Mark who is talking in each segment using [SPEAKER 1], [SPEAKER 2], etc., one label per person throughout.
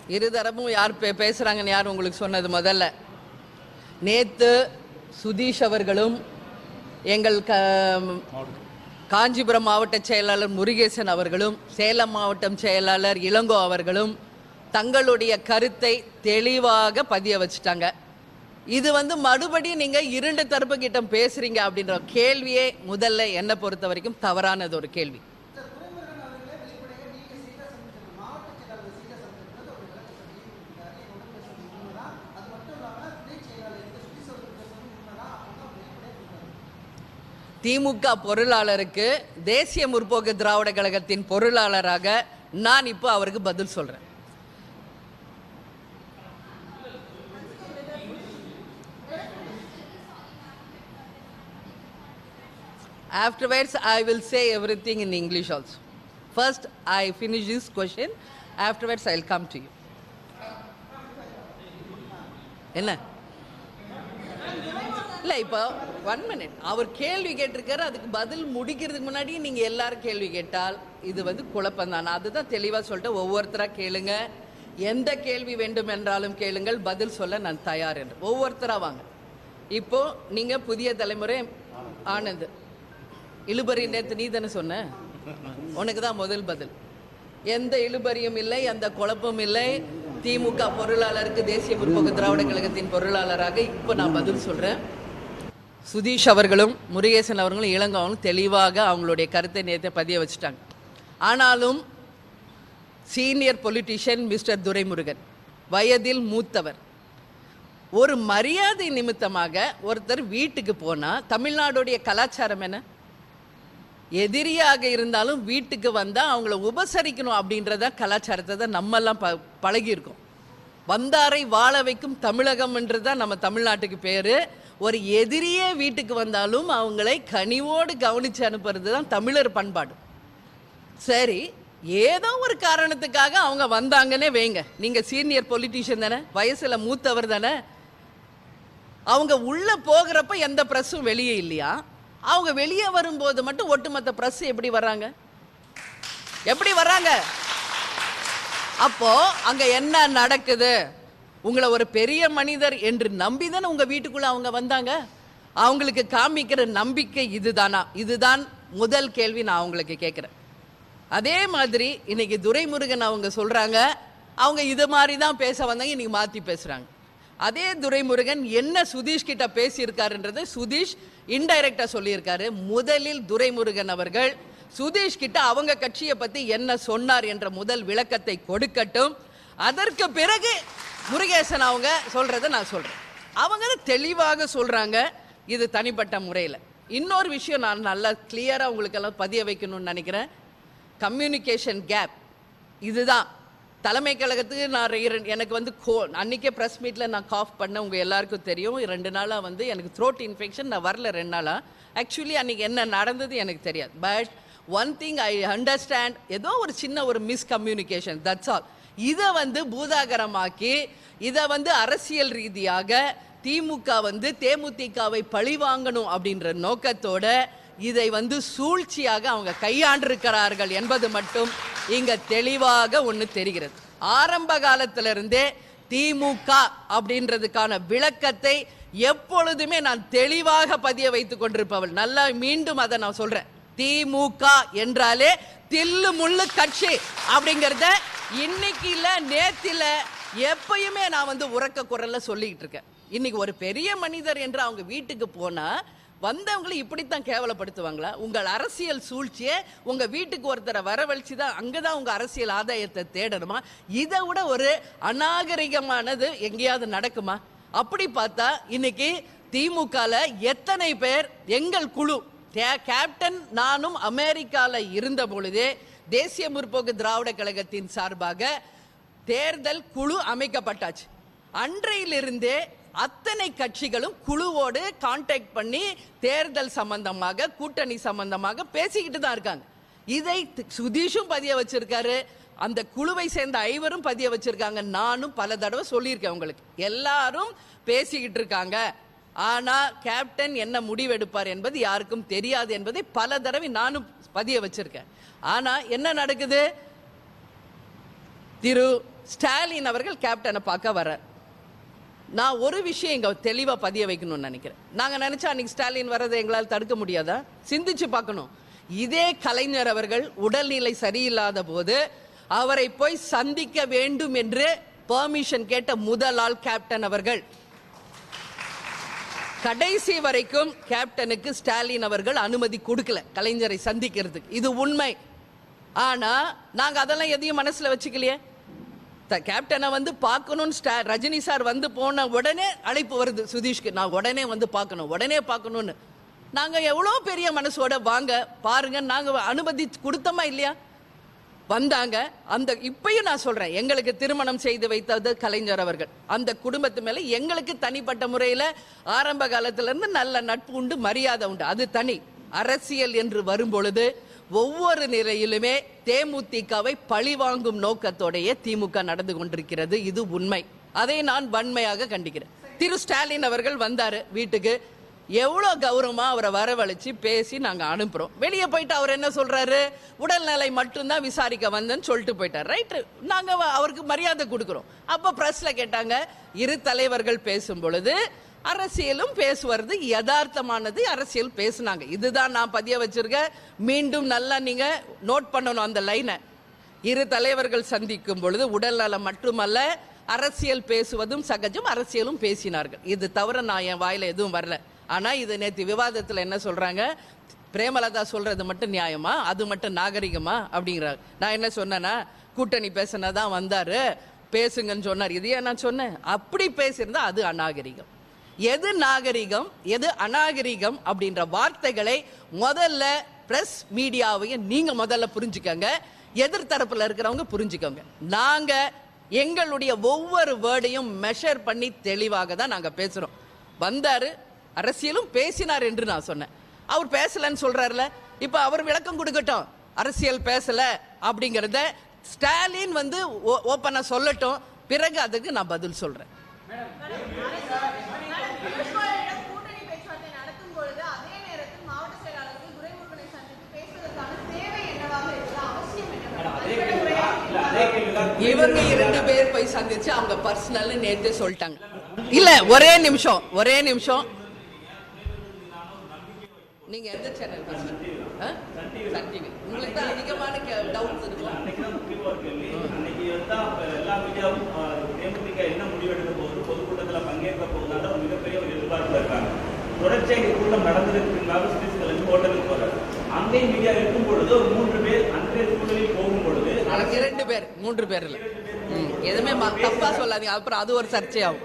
[SPEAKER 1] இருதரப்பும் யார் பே பேசுகிறாங்கன்னு யார் உங்களுக்கு சொன்னது முதல்ல நேத்து சுதீஷ் அவர்களும் எங்கள் க காஞ்சிபுரம் மாவட்ட செயலாளர் முருகேசன் அவர்களும் சேலம் மாவட்டம் செயலாளர் இளங்கோ அவர்களும் தங்களுடைய கருத்தை தெளிவாக பதிய வச்சுட்டாங்க இது வந்து மறுபடியும் நீங்க இரண்டு தரப்பு கிட்ட பேசுறீங்க அப்படின்ற கேள்வியே முதல்ல என்னை பொறுத்த வரைக்கும் தவறானது ஒரு கேள்வி திமுக பொருளாளருக்கு தேசிய முற்போக்கு திராவிட கழகத்தின் பொருளாளராக நான் இப்போ அவருக்கு பதில் சொல்றேன் Afterwards, I will say everything in English also. First, I finish this question. Afterwards, I'll come to you. என்ன இல்ல இப்போ ஒன் மினிட் அவர் கேள்வி கேட்டிருக்காரு அதுக்கு பதில் முடிக்கிறதுக்கு முன்னாடி நீங்க எல்லாரும் கேள்வி கேட்டால் இது வந்து குழப்பம் தான் அதுதான் தெளிவா சொல்லிட்டு ஒவ்வொருத்தரா கேளுங்க எந்த கேள்வி வேண்டும் என்றாலும் கேளுங்கள் பதில் சொல்ல நான் தயார் என்று ஒவ்வொருத்தரா வாங்க இப்போ நீங்க புதிய தலைமுறை ஆனந்த் இழுபறி நேத்து நீ தானே சொன்ன உனக்கு தான் முதல் பதில் எந்த இழுபறியும் இல்லை எந்த குழப்பமும் இல்லை திமுக பொருளாளருக்கு தேசிய முற்போக்கு திராவிட கழகத்தின் பொருளாளராக இப்போ நான் பதில் சொல்றேன் சுதீஷ் அவர்களும் முருகேசன் அவர்களும் இளங்கவங்களும் தெளிவாக அவங்களுடைய கருத்தை நேற்று பதிய வச்சுட்டாங்க ஆனாலும் சீனியர் பொலிட்டிஷியன் மிஸ்டர் துரைமுருகன் வயதில் மூத்தவர் ஒரு மரியாதை நிமித்தமாக ஒருத்தர் வீட்டுக்கு போனா தமிழ்நாடுடைய கலாச்சாரம் என்ன எதிரியாக இருந்தாலும் வீட்டுக்கு வந்தா அவங்கள உபசரிக்கணும் அப்படின்றத கலாச்சாரத்தை தான் நம்மெல்லாம் ப பழகியிருக்கோம் வந்தாரை வாழ வைக்கும் தமிழகம்ன்றது தான் நம்ம தமிழ்நாட்டுக்கு பேரு ஒரு எதிரியே வீட்டுக்கு வந்தாலும் அவங்களை கனிவோடு கவனிச்சு அனுப்புறது தான் தமிழர் பண்பாடு சரி ஏதோ ஒரு காரணத்துக்காக அவங்க வந்தாங்கன்னே வைங்க நீங்க சீனியர் பொலிட்டீஷியன் தானே வயசுல மூத்தவர் தானே அவங்க உள்ள போகிறப்ப எந்த பிரஸ்ஸும் வெளியே இல்லையா அவங்க வெளியே வரும்போது மட்டும் ஒட்டுமொத்த பிரஸ் எப்படி வர்றாங்க எப்படி வர்றாங்க அப்போ அங்க என்ன நடக்குது உங்களை ஒரு பெரிய மனிதர் என்று நம்பி தானே உங்க வீட்டுக்குள்ள அவங்க வந்தாங்க அவங்களுக்கு காமிக்கிற நம்பிக்கை இதுதானா இதுதான் முதல் கேள்வி நான் அவங்களுக்கு கேட்குறேன் அதே மாதிரி இன்னைக்கு துரைமுருகன் அவங்க சொல்றாங்க அவங்க இது மாதிரி தான் பேச வந்தாங்க இன்னைக்கு மாத்தி பேசுறாங்க அதே துரைமுருகன் என்ன சுதீஷ் கிட்ட பேசியிருக்காருன்றதை சுதீஷ் இன்டைரக்டா சொல்லியிருக்காரு முதலில் துரைமுருகன் அவர்கள் சுதீஷ் கிட்ட அவங்க கட்சியை பத்தி என்ன சொன்னார் என்ற முதல் விளக்கத்தை கொடுக்கட்டும் அதற்கு பிறகு முருகேசன் அவங்க சொல்றதை நான் சொல்றேன் அவங்க தெளிவாக சொல்றாங்க இது தனிப்பட்ட முறையில் இன்னொரு விஷயம் நான் நல்லா கிளியராக உங்களுக்கெல்லாம் பதிய வைக்கணும்னு நினைக்கிறேன் கம்யூனிகேஷன் கேப் இதுதான் தலைமை கழகத்துக்கு நான் ரெ- எனக்கு வந்து கோ அன்றைக்கே ப்ரெஸ் மீட்டில் நான் காஃப் பண்ண உங்கள் எல்லாருக்கும் தெரியும் ரெண்டு நாளாக வந்து எனக்கு த்ரோட் இன்ஃபெக்ஷன் நான் வரல ரெண்டு நாளாக ஆக்சுவலி அன்றைக்கி என்ன நடந்தது எனக்கு தெரியாது but one thing I understand ஏதோ ஒரு சின்ன ஒரு மிஸ்கம்யூனிகேஷன் தட்ஸ் ஆல் இதை வந்து பூதாகரமாக்கி இதை வந்து அரசியல் ரீதியாக திமுக வந்து தேமுதிகவை பழி வாங்கணும் அப்படின்ற நோக்கத்தோட இதை வந்து சூழ்ச்சியாக அவங்க கையாண்டிருக்கிறார்கள் என்பது மட்டும் இங்க தெளிவாக ஒன்று தெரிகிறது ஆரம்ப காலத்திலிருந்தே திமுக அப்படின்றதுக்கான விளக்கத்தை எப்பொழுதுமே நான் தெளிவாக பதிய வைத்துக் கொண்டிருப்பவள் நல்லா மீண்டும் அதை நான் சொல்றேன் திமுக என்றாலே தில்லு முள்ளு கட்சி அப்படிங்கறத இன்னைக்கு இல்ல நேத்தில எப்பயுமே நான் வந்து உறக்க குரல்ல சொல்லிக்கிட்டு இருக்கேன் இன்னைக்கு ஒரு பெரிய மனிதர் என்று அவங்க வீட்டுக்கு போனா வந்தவங்களை இப்படித்தான் கேவலப்படுத்துவாங்களா உங்கள் அரசியல் சூழ்ச்சியை உங்க வீட்டுக்கு ஒருத்தரை வரவழைச்சு தான் அங்கதான் உங்க அரசியல் ஆதாயத்தை தேடணுமா இதை விட ஒரு அநாகரிகமானது எங்கேயாவது நடக்குமா அப்படி பார்த்தா இன்னைக்கு திமுகல எத்தனை பேர் எங்கள் குழு கே- கேப்டன் நானும் அமெரிக்கால இருந்த பொழுதே தேசிய முற்போக்கு திராவிட கழகத்தின் சார்பாக தேர்தல் குழு அமைக்கப்பட்டாச்சு அன்றையிலிருந்தே அத்தனை கட்சிகளும் குழுவோடு கான்டாக்ட் பண்ணி தேர்தல் சம்பந்தமாக கூட்டணி சம்பந்தமாக பேசிக்கிட்டு தான் இருக்காங்க இதை தி- சுதீஷும் பதிய வச்சிருக்காரு அந்த குழுவை சேர்ந்த ஐவரும் பதிய வச்சிருக்காங்க நானும் பல தடவை சொல்லியிருக்கேன் உங்களுக்கு எல்லாரும் பேசிக்கிட்டு இருக்காங்க ஆனா கேப்டன் என்ன முடிவெடுப்பார் என்பது யாருக்கும் தெரியாது என்பதை பல தடவை நானும் பதிய வச்சிருக்கேன் ஆனா என்ன நடக்குது திரு ஸ்டாலின் அவர்கள் கேப்டனை பார்க்க வர்றார் நான் ஒரு விஷயம் இங்க தெளிவா பதிய வைக்கணும்னு நினைக்கிறேன் நாங்க நினைச்சா அன்னைக்கு ஸ்டாலின் வர்றதை எங்களால் தடுக்க முடியாதா சிந்திச்சு பார்க்கணும் இதே கலைஞர் அவர்கள் உடல்நிலை சரியில்லாத போது அவரை போய் சந்திக்க வேண்டும் என்று பெர்மிஷன் கேட்ட முதல் ஆள் கேப்டன் அவர்கள் கடைசி வரைக்கும் கேப்டனுக்கு ஸ்டாலின் அவர்கள் அனுமதி கொடுக்கல கலைஞரை சந்திக்கிறதுக்கு இது உண்மை ஆனா நாங்க அதெல்லாம் எதையும் மனசுல வச்சுக்கலையே த- கேப்டனை வந்து பார்க்கணும்னு ஸ்டா ரஜினி சார் வந்து போன உடனே அழைப்பு வருது சுதீஷ்க்கு நான் உடனே வந்து பார்க்கணும் உடனே பார்க்கணும்னு நாங்க எவ்வளோ பெரிய மனசோட வாங்க பாருங்க நாங்க அனுமதி கொடுத்தோமா இல்லையா வந்தாங்க அந்த இப்பயும் நான் சொல்றேன் எங்களுக்கு திருமணம் செய்து வைத்தது கலைஞர் அவர்கள் அந்த குடும்பத்து மேல எங்களுக்கு தனிப்பட்ட முறையில ஆரம்ப காலத்துல இருந்து நல்ல நட்பு உண்டு மரியாதை உண்டு அது தனி அரசியல் என்று வரும்பொழுது ஒவ்வொரு நிலையிலுமே தேமுதிகவை பழிவாங்கும் நோக்கத்தோடைய திமுக நடந்து கொண்டிருக்கிறது இது உண்மை அதை நான் வன்மையாக கண்டிக்கிறேன் திரு ஸ்டாலின் அவர்கள் வந்தாரு வீட்டுக்கு எவ்வளோ கௌரவமா அவரை வரவழைச்சு பேசி நாங்க அனுப்புறோம் வெளியே போயிட்டு அவர் என்ன சொல்றாரு உடல்நிலை மட்டும்தான் விசாரிக்க வந்தேன்னு சொல்லிட்டு போயிட்டார் ரைட்டு நாங்க வ- அவருக்கு மரியாதை கொடுக்குறோம் அப்ப பிரஸ்ல கேட்டாங்க இரு தலைவர்கள் பேசும் பொழுது அரசியலும் பேசுவது யதார்த்தமானது அரசியல் பேசுனாங்க இதுதான் நான் பதிய வச்சிருக்கேன் மீண்டும் நல்லா நீங்க நோட் பண்ணணும் அந்த லைனை இரு தலைவர்கள் சந்திக்கும் பொழுது உடல் நலம் மட்டுமல்ல அரசியல் பேசுவதும் சகஜம் அரசியலும் பேசினார்கள் இது தவிர நான் என் வாயில எதுவும் வரல ஆனா இது நேத்து விவாதத்துல என்ன சொல்றாங்க பிரேமலதா சொல்றது மட்டும் நியாயமா அது மட்டும் நாகரிகமா அப்படிங்கிறாங்க நான் என்ன சொன்னேன்னா கூட்டணி பேசினதான் வந்தாரு பேசுங்கன்னு சொன்னார் இதையே நான் சொன்னேன் அப்படி பேசியிருந்தா அது அநாகரிகம் எது நாகரிகம் எது அநாகரிகம் அப்படின்ற வார்த்தைகளை முதல்ல பிரஸ் மீடியாவையும் நீங்க முதல்ல புரிஞ்சுக்கங்க எதிர்த்தரப்புல இருக்கிறவங்க புரிஞ்சுக்கோங்க நாங்க எங்களுடைய ஒவ்வொரு வேர்டையும் மெஷர் பண்ணி தெளிவாக தான் நாங்க பேசுறோம் வந்தாரு அரசியலும் பேசினார் என்று நான் சொன்னேன் அவர் பேசலன்னு சொல்றாருல இப்ப அவர் விளக்கம் கொடுக்கட்டும் அரசியல் பேசல அப்படிங்கறத ஸ்டாலின் வந்து ஓப்பனா சொல்லட்டும் பிறகு அதுக்கு நான் பதில் சொல்றேன்
[SPEAKER 2] எடப்பாடியிடம் கூட்டணி பேச்சுவார்த்தை நடத்தும் பொழுது அதே நேரத்தில் மாவட்ட செயலாளர்கள் துரைமுருகனை சந்தித்து பேசுவதற்கான தேவை என்னவாக இருக்கிற அவசியம் என்ன
[SPEAKER 1] இவங்க இரண்டு பேர் போய் சந்திச்சு அவங்க பர்சனல் நேத்தே சொல்லிட்டாங்க இல்ல ஒரே நிமிஷம் ஒரே நிமிஷம் நீங்க எந்த சேனல் பேசுறீங்க சன் டிவி உங்களுக்கு தான் அதிகமான டவுட்ஸ் இருக்கும்
[SPEAKER 3] அன்னைக்கு தான் முக்கியமா ஒரு கேள்வி அன்னைக்கு வந்து அப்ப எல்லா மீடியாவும் ஆஹ், தேமுதிக என்ன முடிவெடுக்க போகுது பொதுக்கூட்டத்தில் பங்கேற்க போகுதான்ற ஒரு மிகப்பெரிய ஒரு எதிர்பார்ப்புல இருக்காங்க தொடர்ச்சியாக இங்க கூட்டம் நடந்ததுக்கு பின்னாலும் சுதீஷ் கிளம்பி ஹோட்டலுக்கு போறாரு அங்கேயும் மீடியா இருக்கும் பொழுது ஒரு மூன்று பேர் அன்றைய சூழலில் போகும் பொழுது
[SPEAKER 1] நாளைக்கு இரண்டு பேர் மூன்று பேர் இல்ல ம், எதுவுமே ம- தப்பா சொல்லாதீங்க அப்புறம் அது ஒரு சர்ச்சையாகும்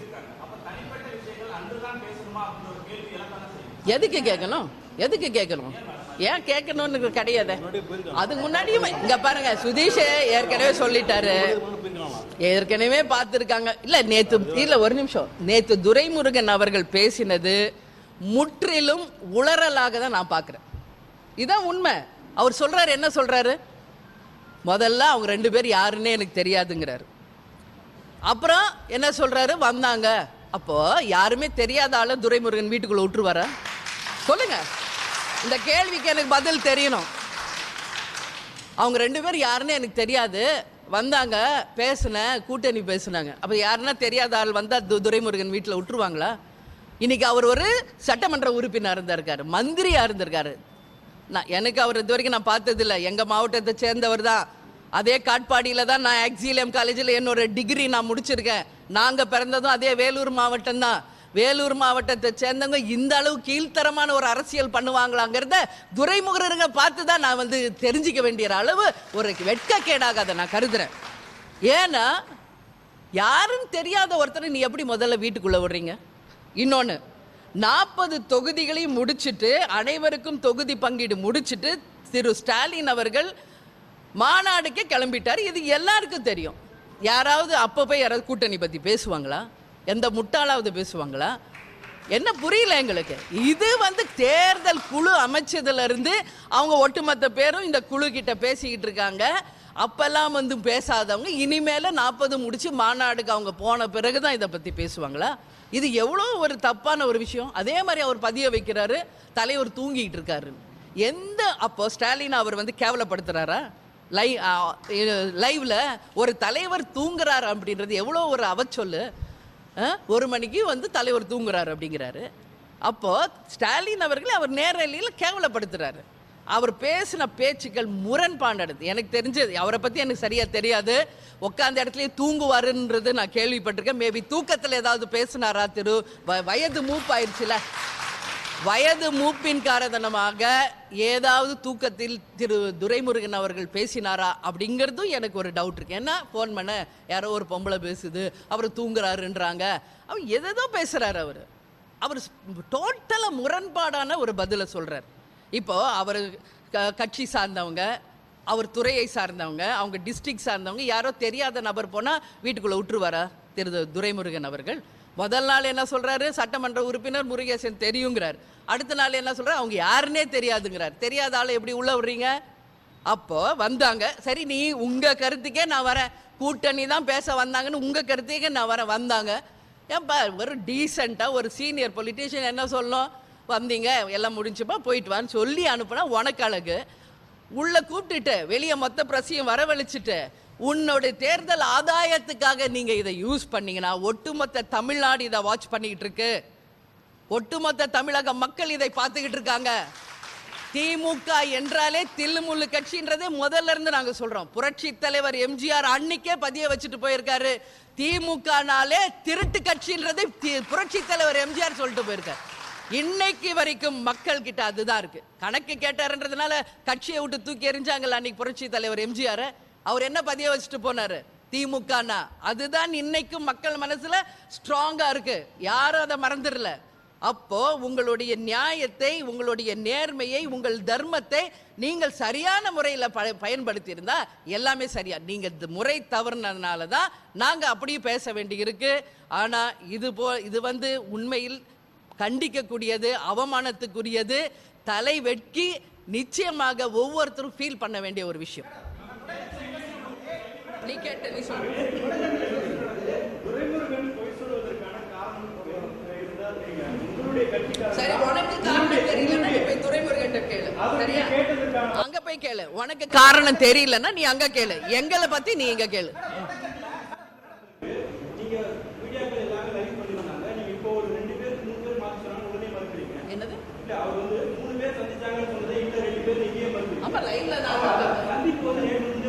[SPEAKER 1] எதுக்கு கேட்கணும் எதுக்கு கேட்கணும் ஏன் கேட்கணும்னு கிடையாது அதுக்கு முன்னாடியும் இங்க பாருங்க சுதீஷ் ஏற்கனவே சொல்லிட்டாரு ஏற்கனவே பார்த்துருக்காங்க இல்ல நேத்து இல்ல ஒரு நிமிஷம் நேத்து துரைமுருகன் அவர்கள் பேசினது முற்றிலும் உளறலாக தான் நான் பார்க்கிறேன் இதான் உண்மை அவர் சொல்றாரு என்ன சொல்றாரு முதல்ல அவங்க ரெண்டு பேர் யாருன்னே எனக்கு தெரியாதுங்கிறாரு அப்புறம் என்ன சொல்றாரு வந்தாங்க அப்போ யாருமே தெரியாத ஆள துரைமுருகன் வீட்டுக்குள்ள விட்டுருவாரா சொல்லுங்க இந்த கேள்விக்கு எனக்கு பதில் தெரியணும் அவங்க ரெண்டு பேரும் யாருன்னு எனக்கு தெரியாது வந்தாங்க பேசுனேன் கூட்டணி பேசுனாங்க அப்ப யாருன்னா தெரியாத ஆள் வந்தா து- துரைமுருகன் வீட்டில் விட்டுருவாங்களா இன்னைக்கு அவர் ஒரு சட்டமன்ற உறுப்பினர் இருந்திருக்காரு மந்திரியா இருந்திருக்காரு நான் எனக்கு அவர் இது வரைக்கும் நான் பார்த்தது இல்ல எங்க மாவட்டத்தை சேர்ந்தவர் தான் அதே காட்பாடியில தான் நான் எக்ஸிலியம் காலேஜில் என்னோட டிகிரி நான் முடிச்சிருக்கேன் நாங்க பிறந்ததும் அதே வேலூர் மாவட்டம் தான் வேலூர் மாவட்டத்தை சேர்ந்தவங்க இந்த அளவு கீழ்த்தரமான ஒரு அரசியல் பண்ணுவாங்களாங்கிறத துரைமுகருங்க பார்த்து தான் நான் வந்து தெரிஞ்சுக்க வேண்டிய அளவு ஒரு வெட்கக்கேடாக அதை நான் கருதுறேன் ஏன்னா யாருன்னு தெரியாத ஒருத்தரை நீ எப்படி முதல்ல வீட்டுக்குள்ள விடுறீங்க இன்னொன்னு நாற்பது தொகுதிகளையும் முடிச்சிட்டு அனைவருக்கும் தொகுதி பங்கீடு முடிச்சிட்டு திரு ஸ்டாலின் அவர்கள் மாநாடுக்கே கிளம்பிட்டார் இது எல்லாருக்கும் தெரியும் யாராவது அப்போ போய் யாராவது கூட்டணி பத்தி பேசுவாங்களா எந்த முட்டாளாவது பேசுவாங்களா என்ன புரியல எங்களுக்கு இது வந்து தேர்தல் குழு அமைச்சதுல இருந்து அவங்க ஒட்டுமொத்த பேரும் இந்த குழு கிட்ட பேசிக்கிட்டு இருக்காங்க அப்பெல்லாம் வந்து பேசாதவங்க இனிமேல நாற்பது முடிச்சு மாநாடுக்கு அவங்க போன பிறகுதான் இதை பத்தி பேசுவாங்களா இது எவ்வளோ ஒரு தப்பான ஒரு விஷயம் அதே மாதிரி அவர் பதிய வைக்கிறாரு தலைவர் தூங்கிட்டு இருக்காரு எந்த அப்போ ஸ்டாலின் அவர் வந்து கேவலப்படுத்துறாரா லை லைவ்ல ஒரு தலைவர் தூங்குறாரு அப்படின்றது எவ்வளோ ஒரு அவச்சொல்லு ஆ? ஒரு மணிக்கு வந்து தலைவர் தூங்குறாரு அப்படிங்கிறாரு அப்போ ஸ்டாலின் அவர்களை அவர் நேரலையில் கேவலப்படுத்துறாரு அவர் பேசின பேச்சுக்கள் முரண்பாடானது எனக்கு தெரிஞ்சது அவரை பத்தி எனக்கு சரியா தெரியாது உட்காந்த இடத்துலயே தூங்குவாருன்றது நான் கேள்விப்பட்டிருக்கேன் மேபி தூக்கத்துல ஏதாவது பேசினாரா திரு வ- வயது மூப்பாயிருச்சுல வயது மூப்பின் காரணமாக ஏதாவது தூக்கத்தில் திரு துரைமுருகன் அவர்கள் பேசினாரா அப்படிங்கிறதும் எனக்கு ஒரு டவுட் இருக்கு ஏன்னா ஃபோன் பண்ண யாரோ ஒரு பொம்பளை பேசுது அவர் தூங்குறாருன்றாங்க அவர் எதேதோ பேசுறாரு அவர் அவர் டோட்டலாக முரண்பாடான ஒரு பதிலை சொல்றார் இப்போ அவர் க- கட்சி சார்ந்தவங்க அவர் துறையை சார்ந்தவங்க அவங்க டிஸ்ட்ரிக்ட் சார்ந்தவங்க யாரோ தெரியாத நபர் போனால் வீட்டுக்குள்ளே விட்டுருவாரா திரு துரைமுருகன் அவர்கள் முதல் நாள் என்ன சொல்றாரு சட்டமன்ற உறுப்பினர் முருகேசன் தெரியுங்கிறார் அடுத்த நாள் என்ன சொல்றாரு அவங்க யாருன்னே தெரியாதுங்கிறார் தெரியாத ஆளை எப்படி உள்ள விடுறீங்க அப்போ வந்தாங்க சரி நீ உங்க கருத்துக்கே நான் வரேன் கூட்டணி தான் பேச வந்தாங்கன்னு உங்க கருத்துக்கே நான் வரேன் வந்தாங்க ஏன்பா ஒரு டீசெண்டாக ஒரு சீனியர் பொலிட்டீஷியன் என்ன சொல்லணும் வந்தீங்க எல்லாம் முடிஞ்சுப்பா போயிட்டு வான்னு சொல்லி அனுப்புனா உனக்கு அழகு உள்ள கூப்பிட்டுட்டு வெளியே மொத்த பிரசையும் வரவழைச்சிட்டு உன்னோட தேர்தல் ஆதாயத்துக்காக நீங்க இதை யூஸ் பண்ணீங்கன்னா ஒட்டுமொத்த தமிழ்நாடு இதை வாட்ச் பண்ணிக்கிட்டு இருக்கு ஒட்டுமொத்த தமிழக மக்கள் இதை பார்த்துக்கிட்டு இருக்காங்க திமுக என்றாலே தில்லுமுள்ளு கட்சின்றதே முதல்ல இருந்து நாங்க சொல்றோம் புரட்சி தலைவர் எம்ஜிஆர் அன்னைக்கே பதிய வச்சுட்டு போயிருக்காரு திமுகனாலே திருட்டு கட்சின்றதை தி- புரட்சி தலைவர் எம்ஜிஆர் சொல்லிட்டு போயிருக்காரு இன்னைக்கு வரைக்கும் மக்கள் கிட்ட அதுதான் இருக்கு கணக்கு கேட்டாருன்றதுனால கட்சியை விட்டு தூக்கி எறிஞ்சாங்கல்ல அன்னைக்கு புரட்சி தலைவர் எம்ஜிஆர் அவர் என்ன பதிய வச்சுட்டு போனாரு திமுகனா அதுதான் இன்னைக்கும் மக்கள் மனசுல ஸ்ட்ராங்கா இருக்கு யாரும் அதை மறந்துடல அப்போ உங்களுடைய நியாயத்தை உங்களுடைய நேர்மையை உங்கள் தர்மத்தை நீங்கள் சரியான முறையில் ப பயன்படுத்தி இருந்தா எல்லாமே சரியா நீங்க இந்த முறை தவறுனதுனால தான் நாங்க அப்படியே பேச வேண்டி இருக்கு ஆனா இது போ இது வந்து உண்மையில் கண்டிக்கக்கூடியது அவமானத்துக்குரியது தலை வெட்கி நிச்சயமாக ஒவ்வொருத்தரும் ஃபீல் பண்ண வேண்டிய ஒரு விஷயம் நீ கேட்ட நீ சொல்லு சரி உனக்கு காரணம் தெரியலன்னா நீ போய் துரைமுருகன்ட்ட கேளு சரியா அங்க போய் கேளு உனக்கு காரணம் தெரியலன்னா நீ அங்க கேளு எங்களை பத்தி நீ இங்க கேளு என்னது ஆமா லைவ்ல நான் பார்த்தேன்.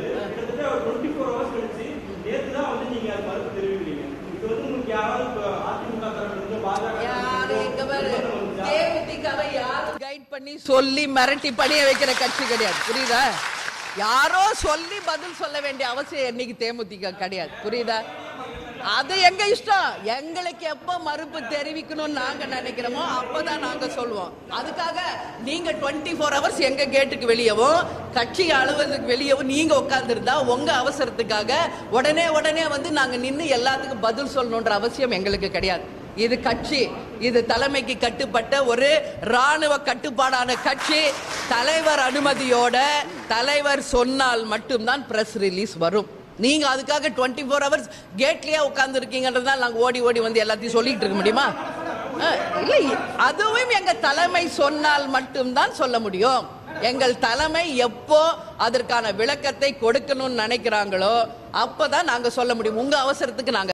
[SPEAKER 1] யாரு எங்க பாரு தேமுதிகவை யாரும் கைட் பண்ணி சொல்லி மிரட்டி பணிய வைக்கிற கட்சி கிடையாது புரியுதா யாரோ சொல்லி பதில் சொல்ல வேண்டிய அவசியம் என்னைக்கு தேமுதிக கிடையாது புரியுதா அது எங்க இஷ்டம் எங்களுக்கு எப்ப மறுப்பு தெரிவிக்கணும்னு நாங்க நினைக்கிறோமோ அப்பதான் நாங்க சொல்லுவோம் அதுக்காக நீங்க டுவெண்ட்டி ஃபோர் ஹவர்ஸ் எங்க கேட்டுக்கு வெளியவும் கட்சி அலுவலகத்துக்கு வெளியவும் நீங்க உட்கார்ந்துருந்தா உங்க அவசரத்துக்காக உடனே உடனே வந்து நாங்க நின்று எல்லாத்துக்கும் பதில் சொல்லணுன்ற அவசியம் எங்களுக்கு கிடையாது இது கட்சி இது தலைமைக்கு கட்டுப்பட்ட ஒரு ராணுவ கட்டுப்பாடான கட்சி தலைவர் அனுமதியோட தலைவர் சொன்னால் மட்டும்தான் பிரஸ் ரிலீஸ் வரும் நீங்க அதுக்காக டுவெண்ட்டி ஃபோர் ஹவர்ஸ் கேட்லயே உட்கார்ந்து இருக்கீங்கன்றதுனால நாங்க ஓடி ஓடி வந்து எல்லாத்தையும் சொல்லிட்டு இருக்க முடியுமா அஹ், இல்லை அதுவும் எங்க தலைமை சொன்னால் மட்டும்தான் சொல்ல முடியும் எங்கள் தலைமை எப்போ அதற்கான விளக்கத்தை கொடுக்கணும்னு நினைக்கிறாங்களோ அப்பதான் நாங்க சொல்ல முடியும் உங்க அவசரத்துக்கு நாங்க